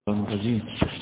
الرجيم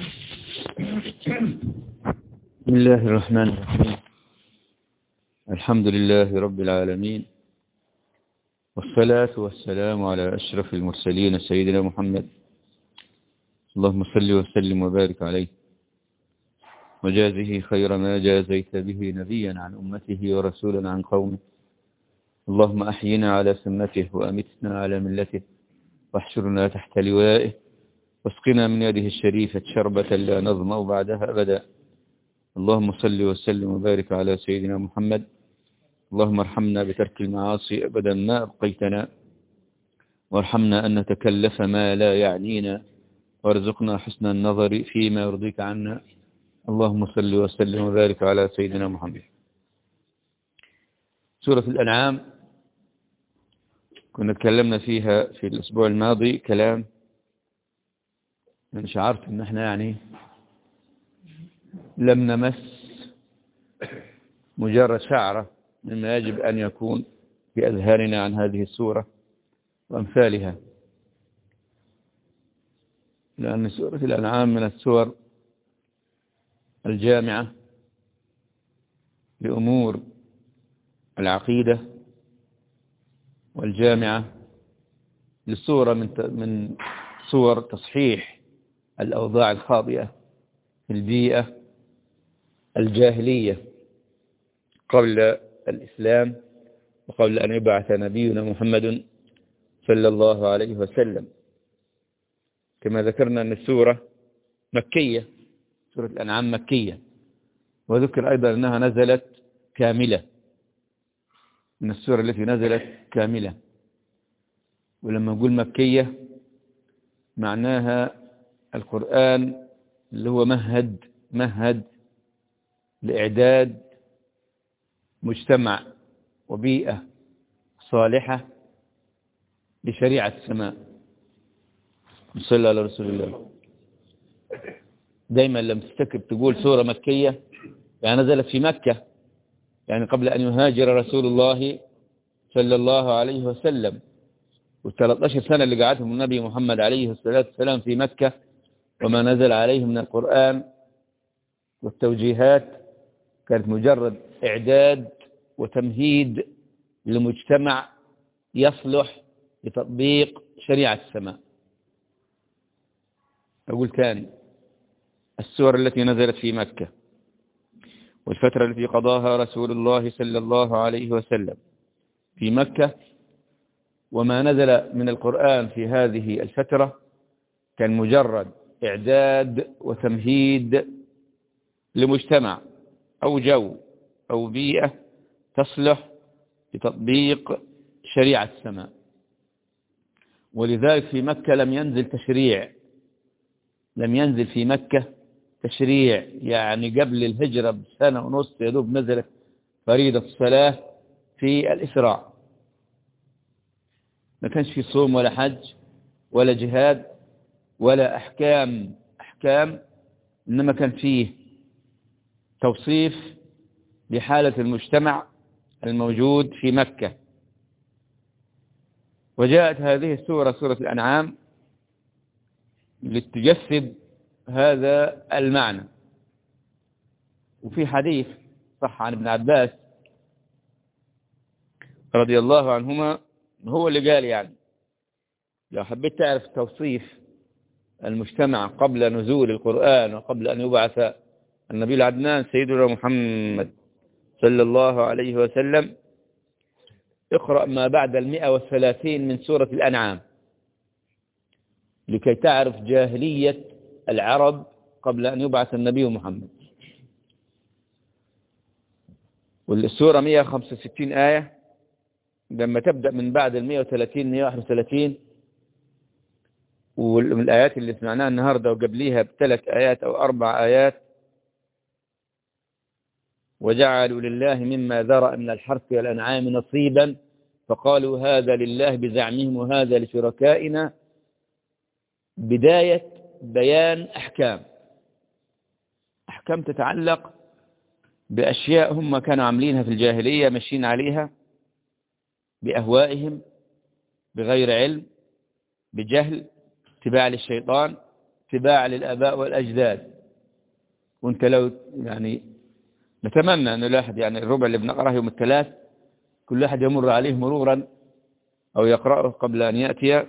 بسم الله الرحمن الرحيم الحمد لله رب العالمين والصلاة والسلام على أشرف المرسلين سيدنا محمد اللهم صل وسلم وبارك عليه وجازه خير ما جازيت به نبيا عن أمته ورسولا عن قومه اللهم أحينا على سنته وأمتنا على ملته واحشرنا تحت لوائه واسقنا من يده الشريفة شربة لا نظمأ بعدها أبدا اللهم صل وسلم وبارك على سيدنا محمد اللهم ارحمنا بترك المعاصي أبدا ما أبقيتنا وارحمنا أن نتكلف ما لا يعنينا وارزقنا حسن النظر فيما يرضيك عنا اللهم صل وسلم وبارك على سيدنا محمد سورة الأنعام كنا تكلمنا فيها في الأسبوع الماضي كلام من شعرت ان احنا يعني لم نمس مجرد شعرة مما يجب أن يكون في أذهاننا عن هذه السورة وأمثالها لأن سورة الأنعام من السور الجامعة لأمور العقيدة والجامعة للصورة من من صور تصحيح الأوضاع الخاطئة في البيئة الجاهلية قبل الإسلام وقبل أن يبعث نبينا محمد صلى الله عليه وسلم كما ذكرنا أن السورة مكية سورة الأنعام مكية وذكر أيضا أنها نزلت كاملة من السورة التي نزلت كاملة ولما نقول مكية معناها القرآن اللي هو مهد مهد لإعداد مجتمع وبيئة صالحة لشريعة السماء صلى على رسول الله دايما لما تفتكر تقول سورة مكية يعني نزلت في مكة يعني قبل أن يهاجر رسول الله صلى الله عليه وسلم وال13 سنة اللي قعدهم النبي محمد عليه الصلاة والسلام في مكة وما نزل عليه من القرآن والتوجيهات كانت مجرد إعداد وتمهيد لمجتمع يصلح لتطبيق شريعة السماء أقول ثاني السور التي نزلت في مكة والفترة التي قضاها رسول الله صلى الله عليه وسلم في مكة وما نزل من القرآن في هذه الفترة كان مجرد إعداد وتمهيد لمجتمع أو جو أو بيئة تصلح لتطبيق شريعة السماء ولذلك في مكة لم ينزل تشريع لم ينزل في مكة تشريع يعني قبل الهجرة بسنة ونص يدوب نزلت فريضة الصلاة في الإسراء ما كانش في صوم ولا حج ولا جهاد ولا أحكام أحكام إنما كان فيه توصيف لحالة المجتمع الموجود في مكة وجاءت هذه السورة سورة الأنعام لتجسد هذا المعنى وفي حديث صح عن ابن عباس رضي الله عنهما هو اللي قال يعني لو حبيت تعرف توصيف المجتمع قبل نزول القرآن وقبل أن يبعث النبي العدنان سيدنا محمد صلى الله عليه وسلم اقرأ ما بعد المئة والثلاثين من سورة الأنعام لكي تعرف جاهلية العرب قبل أن يبعث النبي محمد والسورة 165 آية لما تبدأ من بعد ال 130 131 ومن الآيات اللي سمعناها النهاردة وقبليها بثلاث آيات أو أربع آيات وجعلوا لله مما ذرأ من الحرث والأنعام نصيبا فقالوا هذا لله بزعمهم وهذا لشركائنا بداية بيان أحكام أحكام تتعلق بأشياء هم كانوا عاملينها في الجاهلية ماشيين عليها بأهوائهم بغير علم بجهل اتباع للشيطان اتباع للآباء والأجداد وانت لو يعني نتمنى أن الواحد يعني الربع اللي بنقرأه يوم الثلاث كل واحد يمر عليه مرورا أو يقرأه قبل أن يأتي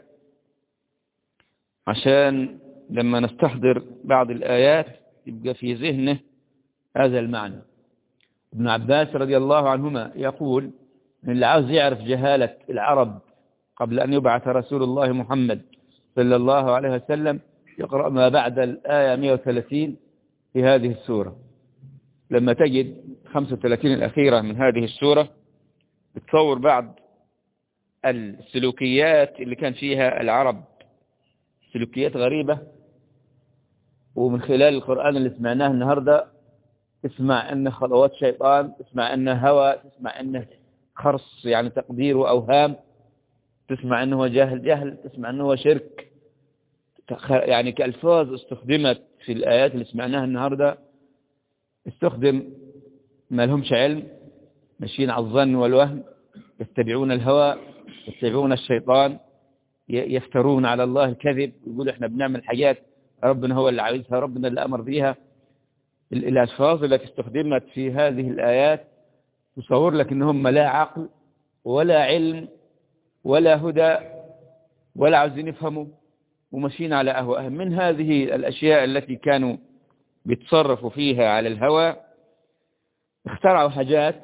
عشان لما نستحضر بعض الآيات يبقى في ذهنه هذا المعنى ابن عباس رضي الله عنهما يقول إن اللي عاوز يعرف جهالة العرب قبل أن يبعث رسول الله محمد صلى الله عليه وسلم يقرأ ما بعد الآية 130 في هذه السورة لما تجد 35 الأخيرة من هذه السورة بتصور بعض السلوكيات اللي كان فيها العرب سلوكيات غريبة ومن خلال القرآن اللي سمعناه النهاردة تسمع أنه خلوات شيطان تسمع أنه هوى تسمع أنه خرص يعني تقدير وأوهام تسمع أنه جهل جهل تسمع أنه شرك يعني كألفاظ استخدمت في الآيات اللي سمعناها النهاردة استخدم ما لهمش علم ماشيين على الظن والوهم يتبعون الهوى يتبعون الشيطان يفترون على الله الكذب يقولوا احنا بنعمل حاجات ربنا هو اللي عايزها ربنا اللي أمر بيها الألفاظ التي استخدمت في هذه الآيات تصور لك إنهم لا عقل ولا علم ولا هدى ولا عاوزين يفهموا وماشيين على أهواءهم من هذه الأشياء التي كانوا بيتصرفوا فيها على الهوى اخترعوا حاجات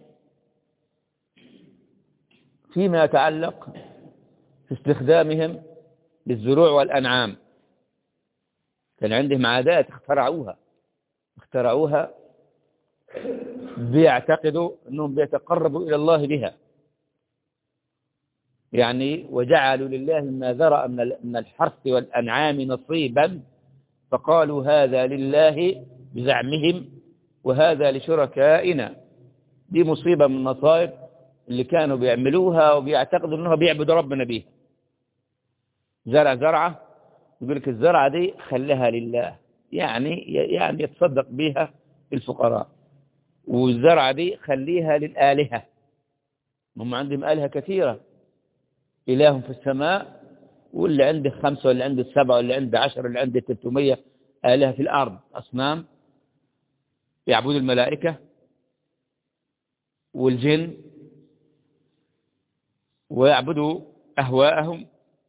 فيما يتعلق في استخدامهم للزروع والأنعام كان عندهم عادات اخترعوها اخترعوها بيعتقدوا أنهم بيتقربوا إلى الله بها يعني وجعلوا لله ما ذرأ من الحرث والأنعام نصيبا فقالوا هذا لله بزعمهم وهذا لشركائنا دي مصيبة من المصائب اللي كانوا بيعملوها وبيعتقدوا انه بيعبدوا ربنا بيها زرع زرعة يقول لك الزرعة دي خليها لله يعني يعني يتصدق بها الفقراء والزرعة دي خليها للآلهة هم عندهم آلهة كثيرة إله في السماء واللي عنده خمسة واللي عنده سبعة واللي عنده عشرة واللي عنده 300 آلهة في الأرض أصنام يعبدوا الملائكة والجن ويعبدوا أهواءهم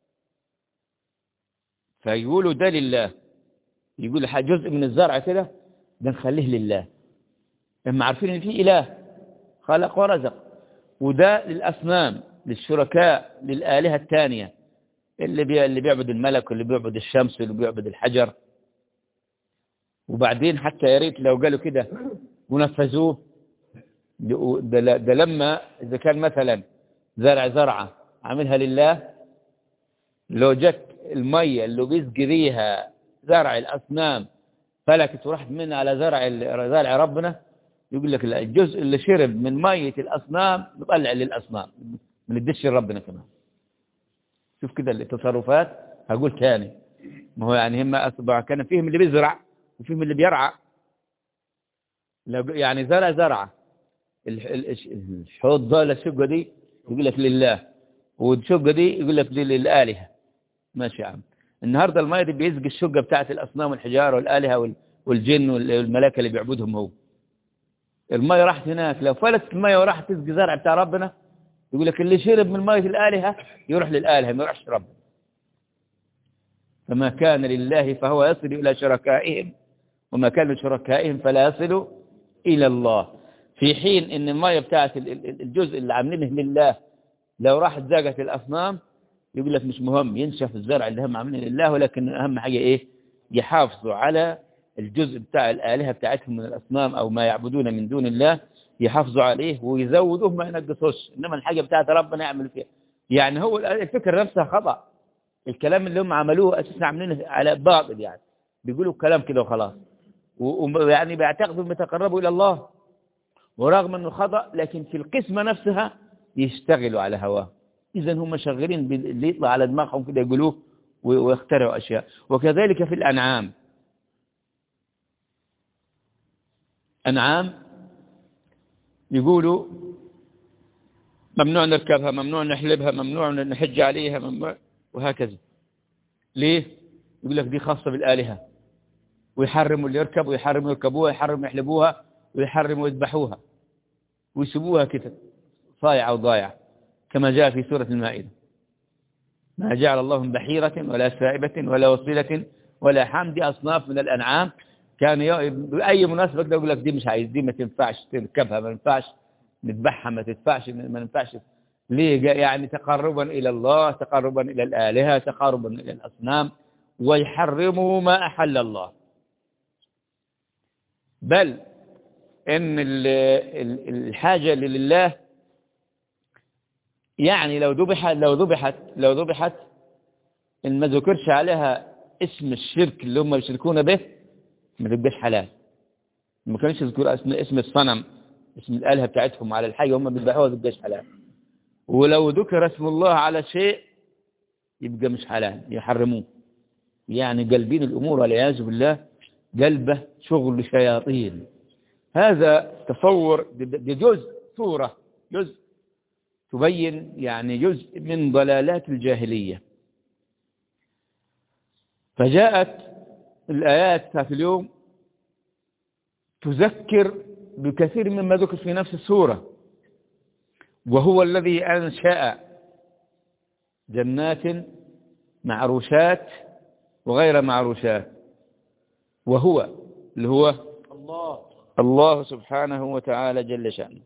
فيقولوا ده لله يقول جزء من الزرع كده ده نخليه لله لما عارفين ان في اله خلق ورزق وده للاصنام للشركاء للالهه الثانيه اللي بي... اللي بيعبد الملك واللي بيعبد الشمس واللي بيعبد الحجر وبعدين حتى يا ريت لو قالوا كده ونفذوه ده, ده لما اذا كان مثلا زرع زرعه عاملها لله لو جت الميه اللي بيسقي بيها زرع الأصنام فلكت وراحت منها على زرع زرع ربنا يقول لك الجزء اللي شرب من مية الأصنام يطلع للأصنام من الدش ربنا كمان شوف كده التصرفات هقول تاني ما هو يعني هم أصبع كان فيهم اللي بيزرع وفيهم اللي بيرعى لو يعني زرع زرعة الحوض ده الشقة دي يقول لك لله والشقة دي يقول لك للآلهة ماشي يا عم النهاردة المية دي بيسقي الشقة بتاعت الأصنام والحجارة والآلهة والجن والملائكة اللي بيعبدهم هو المية راحت هناك لو فلت المية وراحت تسقي زرع بتاع ربنا يقول لك اللي شرب من مية الآلهة يروح للآلهة ما يروحش ربنا فما كان لله فهو يصل إلى شركائهم وما كان لشركائهم فلا يصل إلى الله في حين ان المية بتاعت الجزء اللي عاملينه لله لو راحت زاقت الأصنام يقول لك مش مهم ينشف الزرع اللي هم عاملينه لله ولكن أهم حاجة إيه يحافظوا على الجزء بتاع الآلهة بتاعتهم من الأصنام أو ما يعبدون من دون الله يحافظوا عليه ويزودوه ما ينقصوش إنما الحاجة بتاعت ربنا يعمل فيها يعني هو الفكرة نفسها خطأ الكلام اللي هم عملوه أساسا عاملينه على باطل يعني بيقولوا الكلام كده وخلاص ويعني بيعتقدوا بيتقربوا إلى الله ورغم أنه خطأ لكن في القسمة نفسها يشتغلوا على هواه إذا هم شغالين اللي يطلع على دماغهم كده يقولوه ويخترعوا أشياء وكذلك في الأنعام أنعام يقولوا ممنوع نركبها ممنوع نحلبها ممنوع نحج عليها ممنوع وهكذا ليه يقول لك دي خاصة بالآلهة ويحرموا اللي يركب ويحرموا يركبوها ويحرموا يحلبوها ويحرموا يذبحوها ويسيبوها كده صايعة وضايعة كما جاء في سورة المائدة ما جعل الله من بحيرة ولا سائبة ولا وصيلة ولا حام دي أصناف من الأنعام كان ي- بأي مناسبة كده يقول لك دي مش عايز دي ما تنفعش تركبها ما ينفعش نذبحها ما تدفعش ما ينفعش ليه جاء يعني تقربا إلى الله تقربا إلى الآلهة تقربا إلى الأصنام ويحرموا ما أحل الله بل إن ال- ال- الحاجة لله يعني لو ذبحت لو ذبحت لو ذبحت إن ما ذكرش عليها اسم الشرك اللي هم يشركون به ما تبقاش حلال ما كانش يذكر اسم اسم الصنم اسم الآلهة بتاعتهم على الحي هم بيذبحوها ما تبقاش حلال ولو ذكر اسم الله على شيء يبقى مش حلال يحرموه يعني قلبين الأمور والعياذ بالله قلبه شغل شياطين هذا تصور بجزء صورة جزء تبين يعني جزء من ضلالات الجاهلية فجاءت الآيات بتاعت اليوم تذكر بكثير مما ذكر في نفس السورة وهو الذي أنشأ جنات معروشات وغير معروشات وهو اللي هو الله الله سبحانه وتعالى جل شأنه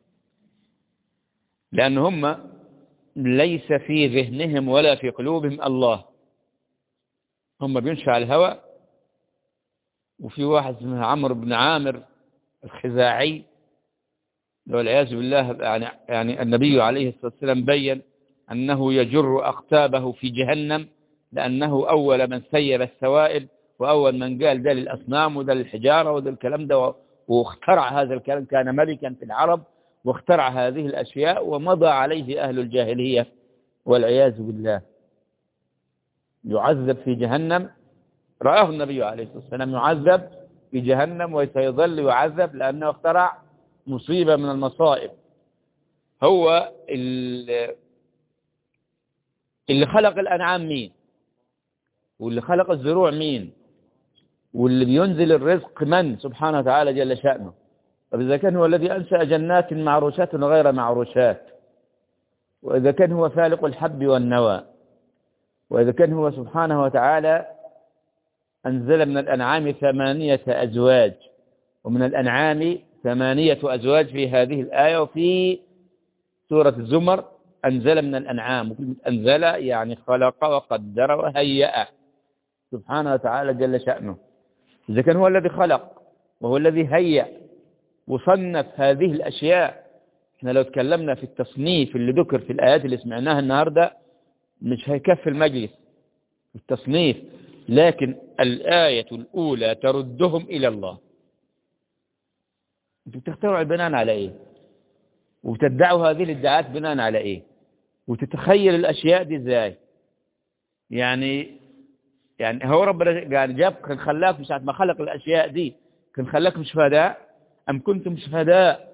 لأن هم ليس في ذهنهم ولا في قلوبهم الله هم بيمشوا على الهوى وفي واحد اسمه عمرو بن عامر الخزاعي والعياذ بالله يعني يعني النبي عليه الصلاة والسلام بين أنه يجر أقتابه في جهنم لأنه أول من سير السوائل وأول من قال ده للأصنام وده للحجارة وده الكلام ده واخترع هذا الكلام كان ملكا في العرب واخترع هذه الأشياء ومضى عليه أهل الجاهلية والعياذ بالله يعذب في جهنم رآه النبي عليه الصلاة والسلام يعذب في جهنم وسيظل يعذب لأنه اخترع مصيبة من المصائب هو ال- اللي خلق الأنعام مين واللي خلق الزروع مين واللي بينزل الرزق من سبحانه وتعالى جل شأنه طب إذا كان هو الذي أنشأ جنات معروشات وغير معروشات وإذا كان هو فالق الحب والنوى وإذا كان هو سبحانه وتعالى أنزل من الأنعام ثمانية أزواج ومن الأنعام ثمانية أزواج في هذه الآية وفي سورة الزمر أنزل من الأنعام وكلمة أنزل يعني خلق وقدر وهيأ سبحانه وتعالى جل شأنه إذا كان هو الذي خلق وهو الذي هيأ وصنف هذه الأشياء احنا لو تكلمنا في التصنيف اللي ذكر في الآيات اللي سمعناها النهاردة مش هيكفي المجلس التصنيف لكن الآية الأولى تردهم إلى الله انتوا بتخترعوا بناء على ايه وتدعوا هذه الادعاءات بناء على ايه وتتخيل الاشياء دي ازاي يعني يعني هو ربنا قال جاب كان خلاكم ساعة ما خلق الاشياء دي كان خلاكم شهداء ام كنتم شهداء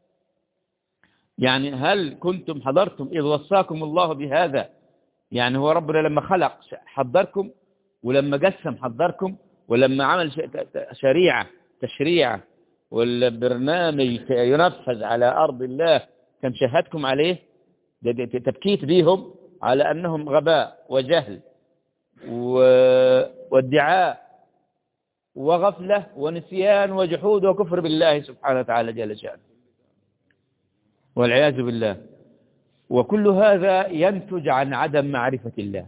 يعني هل كنتم حضرتم اذ وصاكم الله بهذا يعني هو ربنا لما خلق حضركم ولما قسم حضركم ولما عمل شريعة تشريعه والبرنامج ينفذ على أرض الله كان شهدكم عليه ده- ده تبكيت بيهم على أنهم غباء وجهل و- وادعاء وغفلة ونسيان وجحود وكفر بالله سبحانه وتعالى جل شأنه والعياذ بالله وكل هذا ينتج عن عدم معرفة الله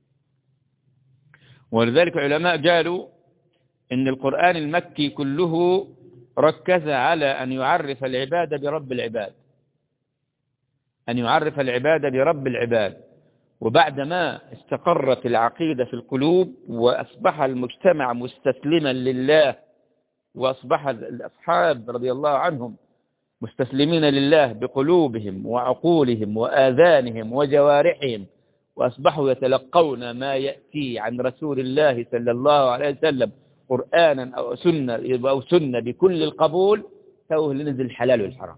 ولذلك علماء قالوا إن القرآن المكي كله ركز على أن يعرف العباد برب العباد أن يعرف العباد برب العباد وبعدما استقرت العقيدة في القلوب وأصبح المجتمع مستسلما لله وأصبح الأصحاب رضي الله عنهم مستسلمين لله بقلوبهم وعقولهم وآذانهم وجوارحهم وأصبحوا يتلقون ما يأتي عن رسول الله صلى الله عليه وسلم قرآنا أو سنة أو سنة بكل القبول توه لنزل الحلال والحرام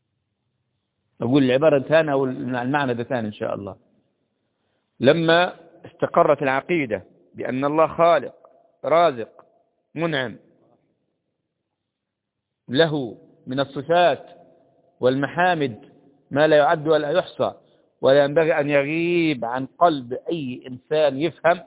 أقول العبارة ثانية أو المعنى ده ثاني إن شاء الله لما استقرت العقيدة بأن الله خالق رازق منعم له من الصفات والمحامد ما لا يعد ولا يحصى ولا ينبغي أن يغيب عن قلب أي إنسان يفهم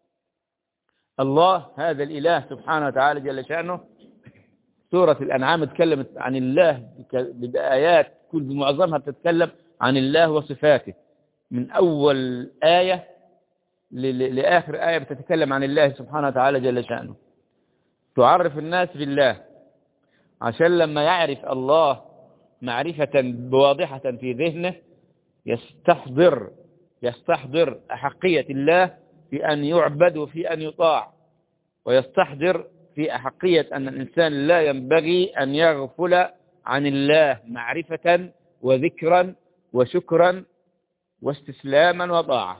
الله هذا الإله سبحانه وتعالى جل شأنه سورة الأنعام تكلمت عن الله بآيات كل بمعظمها بتتكلم عن الله وصفاته من أول آية لآخر آية بتتكلم عن الله سبحانه وتعالى جل شأنه تعرف الناس بالله عشان لما يعرف الله معرفة واضحة في ذهنه يستحضر يستحضر أحقية الله في أن يعبد وفي أن يطاع ويستحضر في أحقية أن الإنسان لا ينبغي أن يغفل عن الله معرفة وذكرا وشكرا واستسلاما وطاعة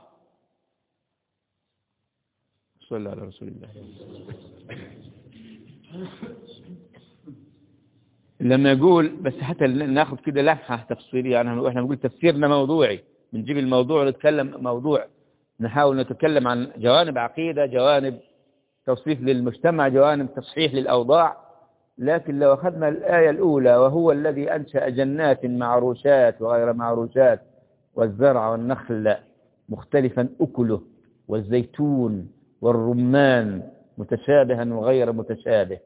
صلى على رسول الله لما يقول بس حتى ناخذ كده لمحة تفصيلية يعني احنا بنقول تفسيرنا موضوعي بنجيب الموضوع ونتكلم موضوع نحاول نتكلم عن جوانب عقيدة جوانب توصيف للمجتمع جوانب تصحيح للأوضاع لكن لو أخذنا الآية الأولى وهو الذي أنشأ جنات معروشات وغير معروشات والزرع والنخل مختلفا أكله والزيتون والرمان متشابها وغير متشابه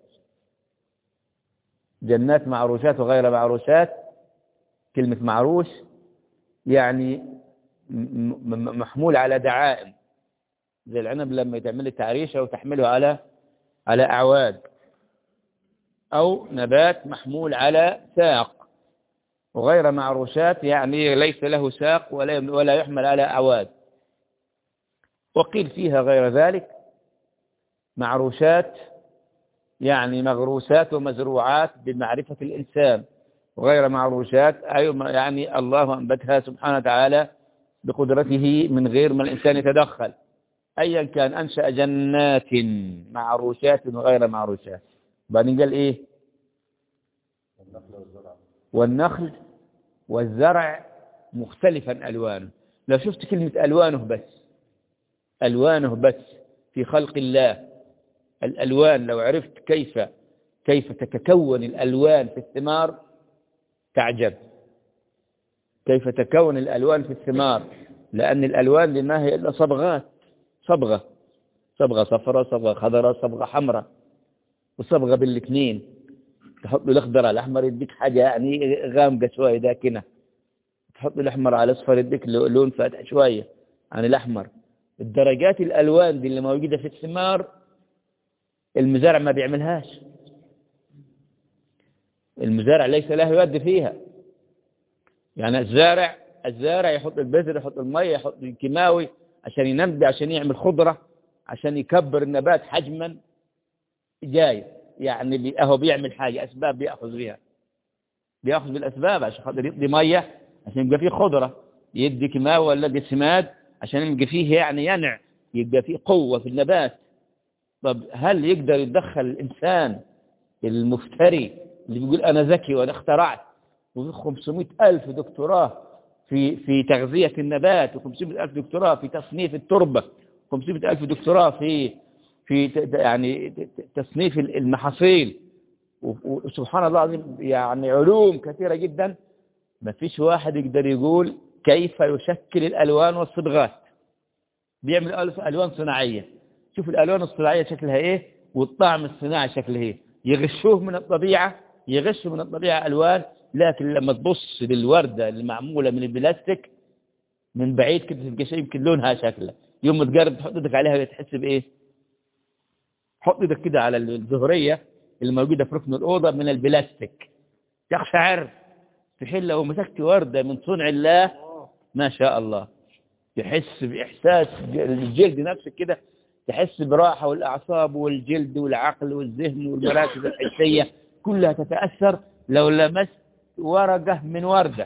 جنات معروشات وغير معروشات كلمة معروش يعني محمول على دعائم زي العنب لما يتعمل تعريشة وتحمله على على أعواد أو نبات محمول على ساق وغير معروشات يعني ليس له ساق ولا ولا يحمل على أعواد وقيل فيها غير ذلك معروشات يعني مغروسات ومزروعات بمعرفة الإنسان وغير معروشات أي يعني الله أنبتها سبحانه وتعالى بقدرته من غير ما الإنسان يتدخل أيا كان أنشأ جنات معروشات وغير معروشات بعدين قال إيه والنخل والزرع مختلفا ألوانه لو شفت كلمة ألوانه بس ألوانه بس في خلق الله الألوان لو عرفت كيف كيف تتكون الألوان في الثمار تعجب كيف تكون الألوان في الثمار لأن الألوان لما هي إلا صبغات صبغة صبغة صفراء صبغة خضراء صبغة حمراء وصبغة بالاثنين تحط له الأخضر على الأحمر يديك حاجة يعني غامقة شوية داكنة تحط له الأحمر على الأصفر يديك لون فاتح شوية عن الأحمر الدرجات الألوان دي اللي موجودة في الثمار المزارع ما بيعملهاش المزارع ليس له يد فيها يعني الزارع الزارع يحط البذر يحط المية يحط الكيماوي عشان ينبي عشان يعمل خضرة عشان يكبر النبات حجما جاي يعني اهو بيعمل حاجة أسباب بيأخذ بها بيأخذ بالأسباب عشان خاطر يدي مية عشان يبقى فيه خضرة يدي كيماوي ولا يدي سماد عشان يبقى فيه يعني ينع يبقى فيه قوة في النبات طب هل يقدر يتدخل الإنسان المفتري اللي بيقول أنا ذكي وأنا اخترعت وفي 500 ألف دكتوراه في في تغذية النبات و500 ألف دكتوراه في تصنيف التربة 500 ألف دكتوراه في في يعني تصنيف المحاصيل وسبحان الله العظيم يعني علوم كثيرة جدا ما فيش واحد يقدر يقول كيف يشكل الألوان والصبغات بيعمل ألوان صناعية شوف الألوان الصناعية شكلها إيه والطعم الصناعي شكله إيه يغشوه من الطبيعة يغشوا من الطبيعة ألوان لكن لما تبص للوردة المعمولة من البلاستيك من بعيد كده تبقى شيء يمكن لونها شكله يوم ما تقرب تحط ايدك عليها تحس بايه حط ايدك كده على الزهرية اللي موجودة في ركن الأوضة من البلاستيك تقشعر تحل لو مسكت وردة من صنع الله ما شاء الله تحس بإحساس الجلد نفسك كده تحس براحة والأعصاب والجلد والعقل والذهن والمراكز الحسية كلها تتأثر لو لمست ورقة من وردة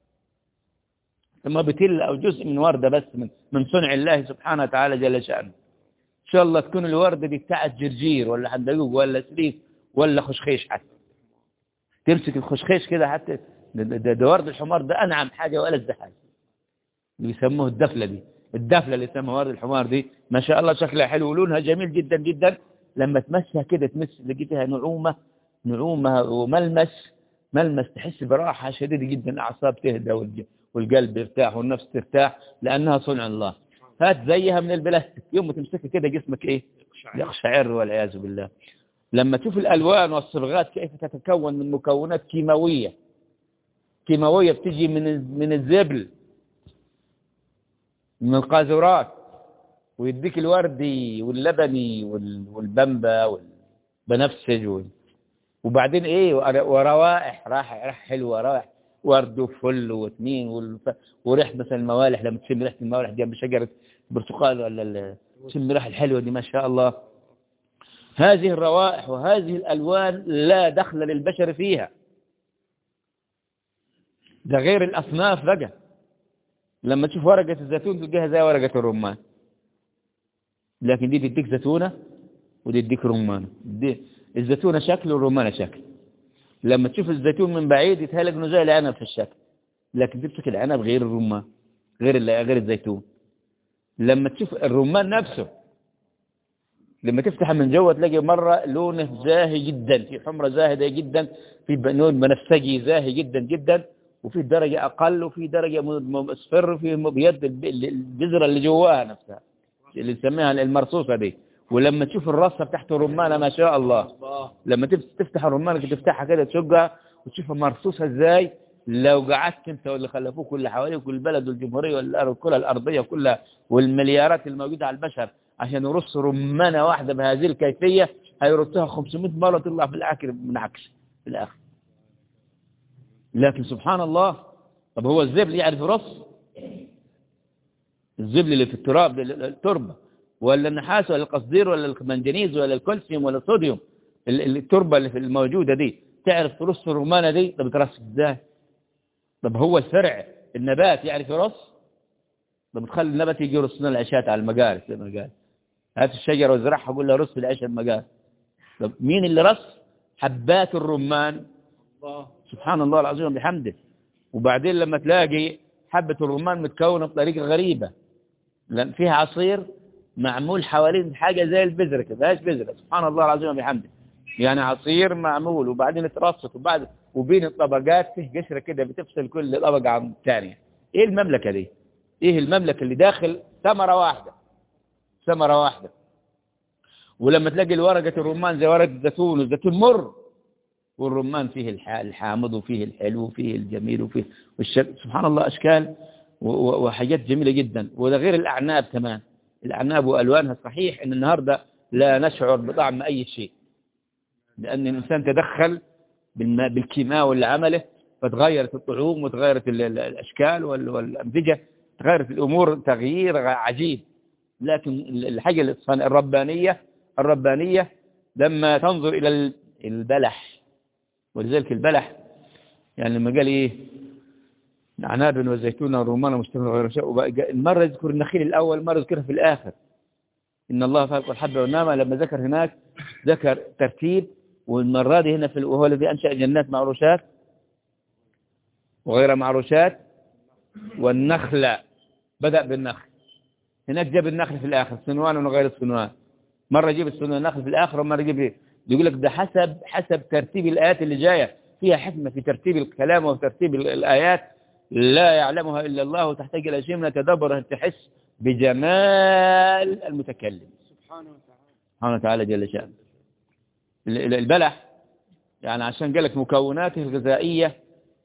ثم بتل أو جزء من وردة بس من, من صنع الله سبحانه وتعالى جل شأنه إن شاء الله تكون الوردة دي بتاعت جرجير ولا حندقوق ولا سريف ولا خشخيش حتى تمسك الخشخيش كده حتى ده, ده, ده ورد الحمار ده أنعم حاجة ولا حاجة اللي بيسموه الدفلة دي الدفلة اللي اسمها ورد الحمار دي ما شاء الله شكلها حلو ولونها جميل جدا جدا لما تمسها كده تمس لقيتها نعومة نعومة وملمس ملمس تحس براحة شديدة جدا الأعصاب تهدى والج- والقلب يرتاح والنفس ترتاح لأنها صنع الله هات زيها من البلاستيك يوم ما تمسكها كده جسمك إيه يقشعر والعياذ بالله لما تشوف الألوان والصبغات كيف تتكون من مكونات كيماوية كيماوية بتجي من من الزبل من القاذورات ويديك الوردي واللبني وال- والبمبا والبنفسج وال- وبعدين ايه ور- وروائح راح راح حلوه روائح ورد وفل وتنين والف... وريحه مثلا الموالح لما تشم ريحه الموالح جنب شجره برتقال ولا ال- تشم الريحه الحلوه دي ما شاء الله هذه الروائح وهذه الالوان لا دخل للبشر فيها ده غير الاصناف بقى لما تشوف ورقه الزيتون تلقاها زي ورقه الرمان لكن دي تديك زيتونه ودي تديك رمان دي الزيتونه شكل والرمانه شكل لما تشوف الزيتون من بعيد يتهيألك انه زي العنب في الشكل لكن تمسك العنب غير الرمان غير ال- غير الزيتون لما تشوف الرمان نفسه لما تفتح من جوه تلاقي مرة لونه زاهي جدا في حمرة زاهدة جدا في ب- لون بنفسجي زاهي جدا جدا وفي درجة أقل وفي درجة م- م- مصفر وفي مبيض الب- البذرة اللي جواها نفسها اللي نسميها المرصوصة دي ولما تشوف الرصة تحت الرمانة ما شاء الله لما تف- تفتح الرمانة كده تفتحها كده تشقها وتشوفها مرصوصة ازاي لو قعدت انت واللي خلفوك واللي حواليك والبلد والجمهورية والأرض كلها الأرضية كلها والمليارات الموجودة على البشر عشان يرصوا رمانة واحدة بهذه الكيفية هيرصوها 500 مرة تطلع في الآخر منعكس في الآخر لكن سبحان الله طب هو الزبل يعرف يرص الزبل اللي في التراب التربة ولا النحاس ولا القصدير ولا المنجنيز ولا الكالسيوم ولا الصوديوم ال- ال- التربة اللي في الموجودة دي تعرف ترص الرمانة دي طب ترص ازاي طب هو الفرع النبات يعرف يرص طب تخلي النبات يجي يرص لنا العشات على المجارس زي ما قال هات الشجرة وزرعها وقول له رص العيش على المجارس طب مين اللي رص حبات الرمان سبحان الله العظيم بحمده وبعدين لما تلاقي حبة الرمان متكونة بطريقة غريبة لأن فيها عصير معمول حوالين حاجة زي البذرة كده ايش بذرة سبحان الله العظيم بحمده يعني عصير معمول وبعدين اترصت وبعد وبين الطبقات فيه قشرة كده بتفصل كل طبقة عن الثانية ايه المملكة دي ايه المملكة اللي داخل ثمرة واحدة ثمرة واحدة ولما تلاقي الورقة الرمان زي ورقة الزيتون والزيتون مر والرمان فيه الح- الحامض وفيه الحلو وفيه الجميل وفيه والشك... سبحان الله أشكال و- و- وحاجات جميلة جدا وده غير الأعناب كمان الأعناب وألوانها صحيح أن النهاردة لا نشعر بطعم أي شيء لأن الإنسان تدخل بالم- بالكيماوي اللي عمله فتغيرت الطعوم وتغيرت ال- ال- الأشكال وال- والأمزجة تغيرت الأمور تغيير غ- عجيب لكن ال- الحاجة الإصفان- الربانية الربانية لما تنظر إلى ال- البلح ولذلك البلح يعني لما قال إيه عناب وزيتون ورمان ومشتمل غير شيء وبقى- المرة يذكر النخيل الأول مرة يذكرها في الآخر إن الله خلق الحب والنعمة لما ذكر هناك ذكر ترتيب والمرة دي هنا في ال- وهو الذي أنشأ جنات معروشات وغير معروشات والنخل بدأ بالنخل هناك جاب النخل في الآخر سنوان وغير السنوان مرة يجيب السنوان النخل في الآخر ومرة يجيب إيه؟ يقول لك ده حسب حسب ترتيب الآيات اللي جاية فيها حكمة في ترتيب الكلام وفي ترتيب ال- الآيات لا يعلمها إلا الله وتحتاج إلى شيء من التدبر أن تحس بجمال المتكلم سبحانه وتعالى سبحانه وتعالى جل شأنه ال- ال- البلح يعني عشان قال لك مكوناته الغذائية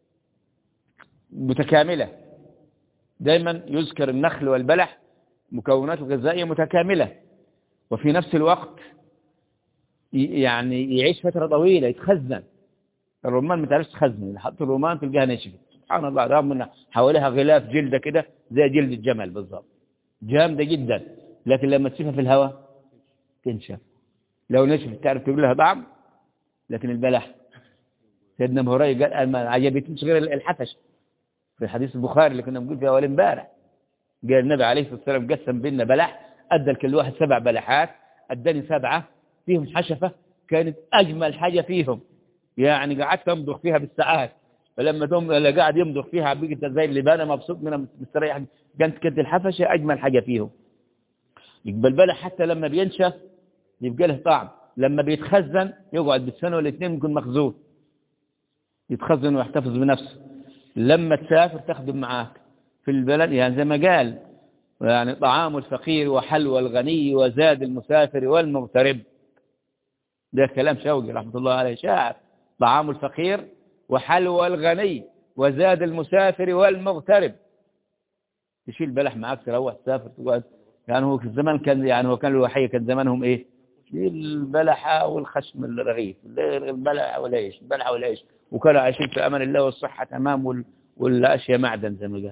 متكاملة دايما يذكر النخل والبلح مكوناته الغذائية متكاملة وفي نفس الوقت ي- يعني يعيش فترة طويلة يتخزن الرمان ما تعرفش تخزن إذا حط الرمان تلقاها نشفت سبحان الله رغم ان حواليها غلاف جلدة كده زي جلد الجمل بالضبط جامدة جدا لكن لما تشوفها في الهواء تنشف لو نشفت تعرف تقول لها طعم لكن البلح سيدنا ابو هريره قال أنا ما عجبتنيش غير الحفش في حديث البخاري اللي كنا بنقول فيه اول امبارح قال النبي عليه الصلاه والسلام قسم بيننا بلح ادى لكل واحد سبع بلحات اداني سبعه فيهم حشفه كانت اجمل حاجه فيهم يعني قعدت امضغ فيها بالساعات فلما تم اللي قاعد يمضغ فيها بقيت زي اللي انا مبسوط منها مستريح كانت كانت الحفشة أجمل حاجة فيهم يبقى البلح حتى لما بينشف يبقى له طعم لما بيتخزن يقعد بالسنة والاثنين يكون مخزون يتخزن ويحتفظ بنفسه لما تسافر تخدم معاك في البلد يعني زي ما قال يعني طعام الفقير وحلوى الغني وزاد المسافر والمغترب ده كلام شوقي رحمة الله عليه شاعر طعام الفقير وحلوى الغني وزاد المسافر والمغترب تشيل بلح معاك تروح تسافر تقعد يعني هو في الزمان كان يعني هو كان الوحية كان زمانهم ايه البلحة والخشم الرغيف البلحة والعيش البلحة والعيش وكانوا عايشين في أمان الله والصحة تمام وال... والأشياء معدن زي ما قال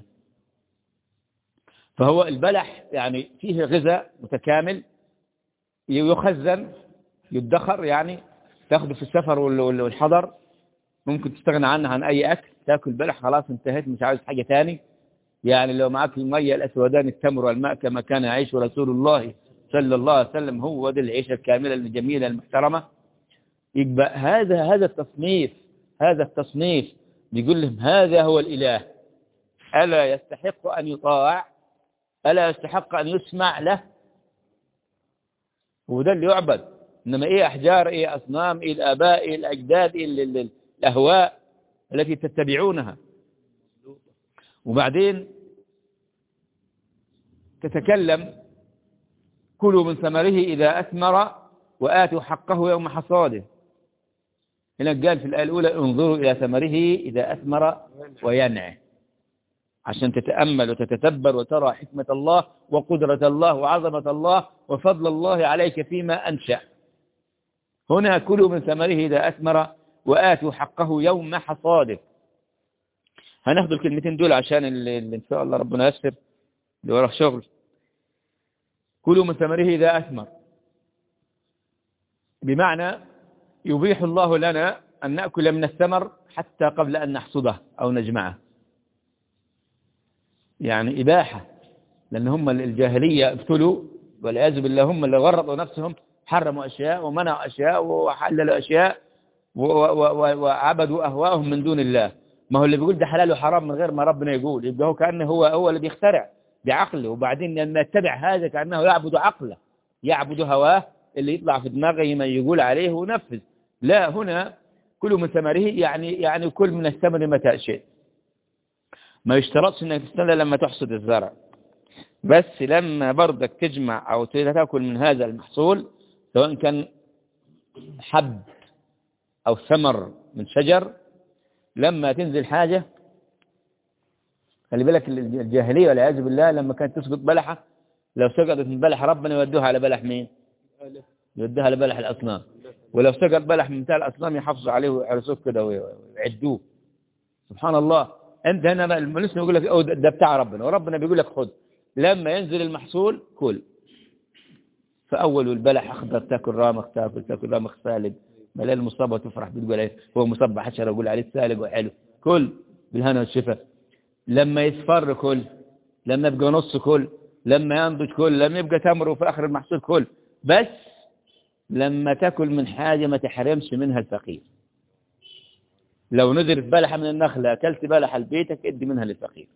فهو البلح يعني فيه غذاء متكامل يخزن يدخر يعني تاخده في السفر والحضر ممكن تستغنى عنه عن أي أكل تاكل بلح خلاص انتهيت مش عاوز حاجة تاني يعني لو معك المية الأسودان التمر والماء كما كان يعيش رسول الله صلى الله عليه وسلم هو دي العيشة الكاملة الجميلة المحترمة يبقى هذا هذا التصنيف هذا التصنيف بيقول لهم هذا هو الإله ألا يستحق أن يطاع ألا يستحق أن يسمع له وده اللي يعبد إنما إيه أحجار إيه أصنام إيه الآباء إيه الأجداد إيه الأهواء التي تتبعونها وبعدين تتكلم كلوا من ثمره إذا أثمر وآتوا حقه يوم حصاده هنا قال في الآية الأولى انظروا إلى ثمره إذا أثمر وينعه عشان تتأمل وتتتبر وترى حكمة الله وقدرة الله وعظمة الله وفضل الله عليك فيما أنشأ هنا كلوا من ثمره إذا أثمر وآتوا حقه يوم حصاده هناخد الكلمتين دول عشان اللي إن شاء الله ربنا يسر اللي وراه شغل كلوا من ثمره إذا أثمر بمعنى يبيح الله لنا أن نأكل من الثمر حتى قبل أن نحصده أو نجمعه يعني إباحة لأن هم الجاهلية ابتلوا والعياذ بالله هم اللي غرطوا نفسهم حرموا أشياء ومنعوا أشياء وحللوا أشياء وعبدوا أهواءهم من دون الله ما هو اللي بيقول ده حلال وحرام من غير ما ربنا يقول يبقى هو كأنه هو هو اللي بيخترع بعقله وبعدين لما يتبع هذا كأنه يعبد عقله يعبد هواه اللي يطلع في دماغه ما يقول عليه ونفذ لا هنا كل من ثمره يعني يعني كل من الثمر متى شئت ما يشترطش انك تستنى لما تحصد الزرع بس لما برضك تجمع او تاكل من هذا المحصول سواء كان حب او ثمر من شجر لما تنزل حاجة خلي بالك الجاهلية والعياذ بالله لما كانت تسقط بلحة لو سقطت من بلح ربنا يودوها على بلح مين يودوها على بلح الأصنام ولو سقط بلح من بتاع الأصنام يحافظوا عليه ويعرسوه كده ويعدوه سبحان الله انت هنا المسلم يقول لك أو ده بتاع ربنا وربنا بيقول لك خد لما ينزل المحصول كل فأول البلح أخضر تاكل رامخ تاكل تاكل رامخ سالب ملاقي المصاب وتفرح بتقول عليه هو مصاب حشرة يقول عليه سالب وحلو كل بالهنا والشفاء لما يصفر كل لما يبقى نص كل لما ينضج كل لما يبقى تمر وفي آخر المحصول كل بس لما تاكل من حاجة ما تحرمش منها الفقير لو نزلت بلحة من النخلة أكلت بلحة لبيتك ادي منها للفقير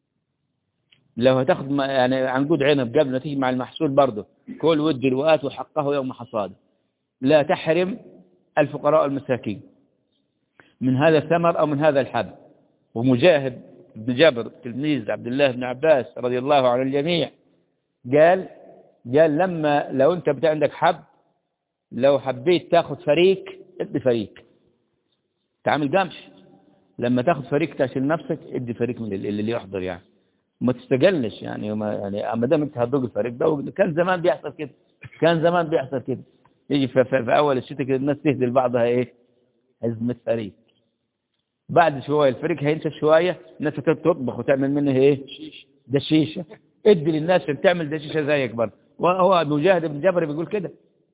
لو هتاخد يعني عنقود عنب قبل ما تيجي مع المحصول برضه كل ودي الوقات وحقه يوم حصاده لا تحرم الفقراء المساكين من هذا الثمر أو من هذا الحب ومجاهد بن جابر تلميذ عبد الله بن عباس رضي الله عن الجميع قال قال لما لو انت بتاع عندك حب لو حبيت تاخذ فريق ادي فريق تعمل قمح لما تاخذ فريق تشيل نفسك ادي فريق من اللي يحضر يعني ما تستقلش يعني وما يعني ما دام انت هتدوق الفريق ده كان زمان بيحصل كده كان زمان بيحصل كده يجي في, في, في اول الشتاء كده الناس تهدي لبعضها ايه حزمة فريق بعد شوية الفريق هينشف شوية الناس تطبخ وتعمل منه ايه دشيشة ادي للناس عشان تعمل دشيشة زيك برضه وهو مجاهد بن جبر بيقول كده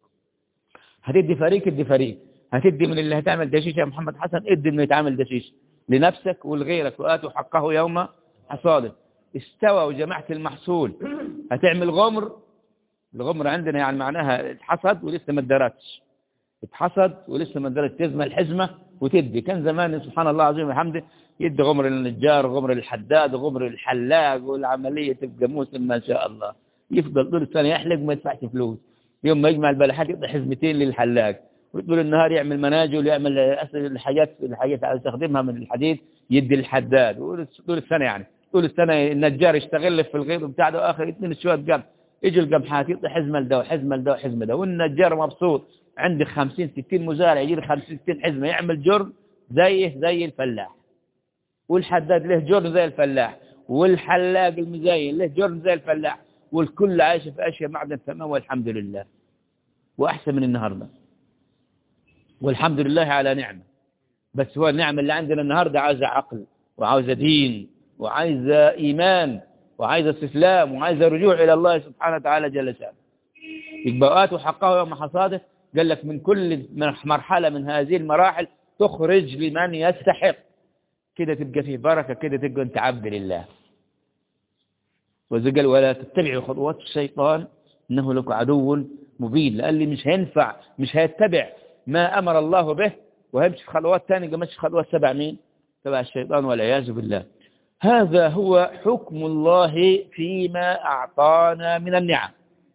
هتدي فريق ادي فريق هتدي من اللي هتعمل دشيشة يا محمد حسن ادي انه يتعمل دشيشة لنفسك ولغيرك وآتوا حقه يوم حصاده استوى وجمعت المحصول هتعمل غمر الغمر عندنا يعني معناها اتحصد ولسه ما اتدرتش اتحصد ولسه ما اتدرتش تزمى الحزمة وتدي كان زمان سبحان الله العظيم وبحمده يدي غمر للنجار غمر للحداد غمر للحلاق والعملية تبقى موسم ما شاء الله يفضل طول السنة يحلق ما يدفعش فلوس يوم ما يجمع البلحات يعطي حزمتين للحلاق وطول النهار يعمل مناجل ويعمل الحاجات الحاجات اللي يستخدمها من الحديد يدي الحداد طول السنة يعني طول السنة النجار يشتغل في الغيط بتاع ده واخر اثنين شوية قمح يجي القمحات يعطي حزمة لده وحزمة لده وحزمة ده والنجار مبسوط عندي 50 60 مزارع يجي 50 60 حزمة يعمل جر زيه زي الفلاح والحداد له جر زي الفلاح والحلاق المزين له جر زي الفلاح والكل عايش في أشياء معدن تمام والحمد لله وأحسن من النهاردة والحمد لله على نعمة بس هو النعمة اللي عندنا النهاردة عايزة عقل وعاوزة دين وعايزة إيمان وعايزة استسلام وعايزة رجوع إلى الله سبحانه وتعالى جل شانه يبقى آتوا حقه يوم حصاده قال لك من كل مرحلة من هذه المراحل تخرج لمن يستحق كده تبقى فيه بركة كده تبقى انت عبد لله وإذا قال ولا تتبعوا خطوات الشيطان إنه لك عدو مبين لأن لي مش هينفع مش هيتبع ما أمر الله به وهيمشي في خلوات ثانية مش في خلوات سبع مين تبع الشيطان والعياذ بالله هذا هو حكم الله فيما أعطانا من النعم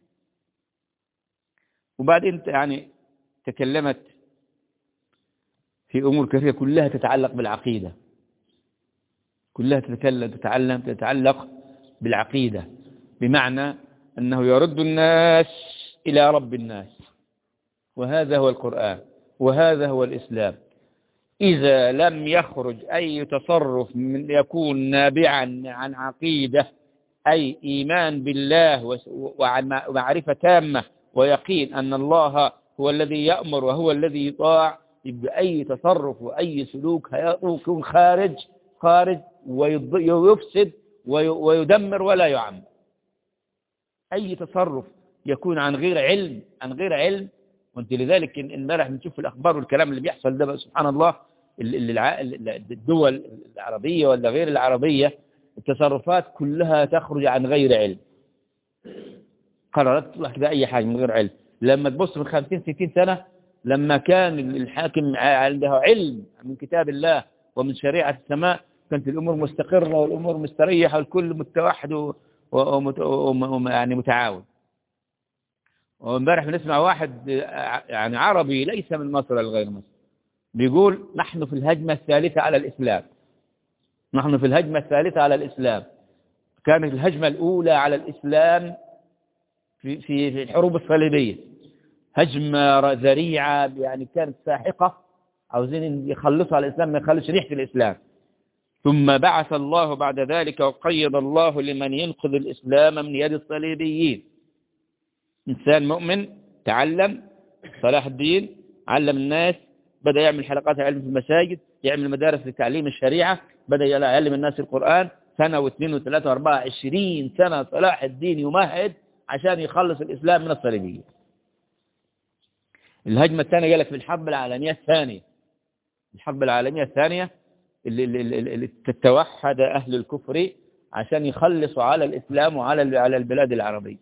وبعدين يعني تكلمت في أمور كثيرة كلها تتعلق بالعقيدة كلها تتكلم تتعلم تتعلق بالعقيدة بمعنى أنه يرد الناس إلى رب الناس وهذا هو القرآن وهذا هو الإسلام إذا لم يخرج أي تصرف من يكون نابعا عن عقيدة أي إيمان بالله ومعرفة تامة ويقين أن الله هو الذي يأمر وهو الذي يطاع يبقى أي تصرف وأي سلوك يكون خارج خارج ويفسد ويدمر ولا يعم أي تصرف يكون عن غير علم عن غير علم وانت لذلك امبارح بنشوف الأخبار والكلام اللي بيحصل ده سبحان الله الدول العربية ولا غير العربية التصرفات كلها تخرج عن غير علم قررت تطلع كده أي حاجة من غير علم لما تبص من 50 60 سنة لما كان الحاكم عنده علم من كتاب الله ومن شريعة السماء كانت الأمور مستقرة والأمور مستريحة والكل متوحد ويعني متعاون وامبارح بنسمع واحد يعني عربي ليس من مصر ولا غير مصر بيقول نحن في الهجمة الثالثة على الإسلام نحن في الهجمة الثالثة على الإسلام كانت الهجمة الأولى على الإسلام في في الحروب الصليبية هجمة ذريعة يعني كانت ساحقة عاوزين يخلصوا على الإسلام ما يخلصش ريحة الإسلام ثم بعث الله بعد ذلك وقيض الله لمن ينقذ الإسلام من يد الصليبيين إنسان مؤمن تعلم صلاح الدين علم الناس بدأ يعمل حلقات علم في المساجد يعمل مدارس لتعليم الشريعة بدأ يعلم الناس القرآن سنة واثنين وثلاثة واربعة عشرين سنة صلاح الدين يمهد عشان يخلص الإسلام من الصليبية الهجمة الثانية قالك في الحرب العالمية الثانية الحرب العالمية الثانية اللي, اللي, اللي تتوحد أهل الكفر عشان يخلصوا على الإسلام وعلى على البلاد العربية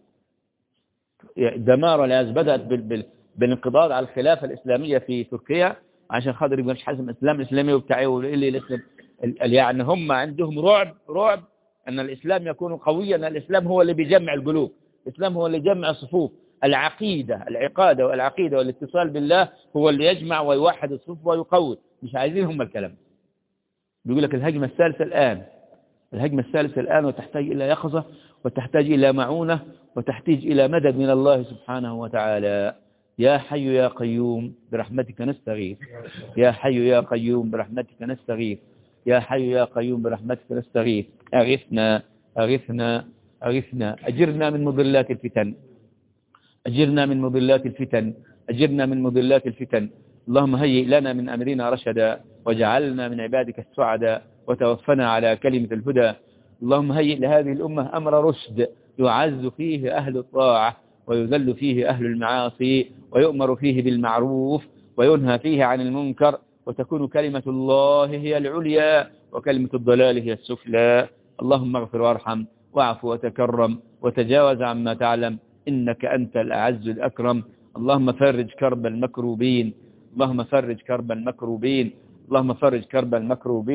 دمار الناس بدأت بالانقضاض على الخلافة الإسلامية في تركيا عشان خاطر يبقى مش حزم الإسلام الإسلامي وبتاعي واللي الإسلام يعني هم عندهم رعب رعب أن الإسلام يكون قويا أن الإسلام هو اللي بيجمع القلوب الإسلام هو اللي يجمع الصفوف العقيدة العقادة والعقيدة والاتصال بالله هو اللي يجمع ويوحد الصفوف ويقوي مش عايزين هم الكلام بيقول لك الهجمة الثالثة الآن الهجمة الثالثة الآن وتحتاج إلى يقظة وتحتاج إلى معونة وتحتاج إلى مدد من الله سبحانه وتعالى يا حي يا قيوم برحمتك نستغيث يا حي يا قيوم برحمتك نستغيث يا حي يا قيوم برحمتك نستغيث أغثنا أغثنا أغثنا أجرنا من مضلات الفتن أجرنا من مضلات الفتن أجرنا من مضلات الفتن اللهم هيئ لنا من أمرنا رشدا وجعلنا من عبادك السعداء وتوفنا على كلمة الهدى اللهم هيئ لهذه الأمة أمر رشد يعز فيه أهل الطاعة ويذل فيه أهل المعاصي ويؤمر فيه بالمعروف وينهى فيه عن المنكر وتكون كلمة الله هي العليا وكلمة الضلال هي السفلى اللهم اغفر وارحم واعف وتكرم وتجاوز عما تعلم إنك أنت الأعز الأكرم اللهم فرج كرب المكروبين اللهم فرج كرب المكروبين اللهم فرج كرب المكروبين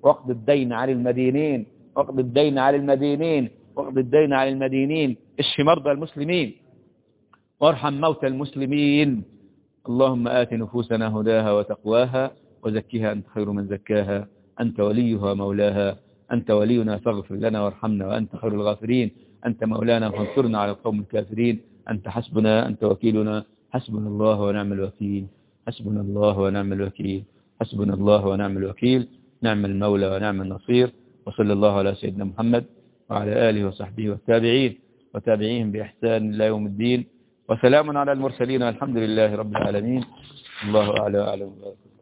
واقض الدين عن المدينين واقض الدين عن المدينين واقض الدين عن المدينين اشف مرضى المسلمين وارحم موتى المسلمين اللهم آت نفوسنا هداها وتقواها وزكها أنت خير من زكاها أنت وليها ومولاها أنت ولينا فاغفر لنا وارحمنا وأنت خير الغافرين أنت مولانا فانصرنا على القوم الكافرين أنت حسبنا أنت وكيلنا حسبنا الله ونعم الوكيل حسبنا الله ونعم الوكيل حسبنا الله ونعم الوكيل نعم المولى ونعم النصير وصلى الله على سيدنا محمد وعلى آله وصحبه والتابعين وتابعيهم بإحسان إلى يوم الدين وسلام على المرسلين والحمد لله رب العالمين الله أعلى وأعلم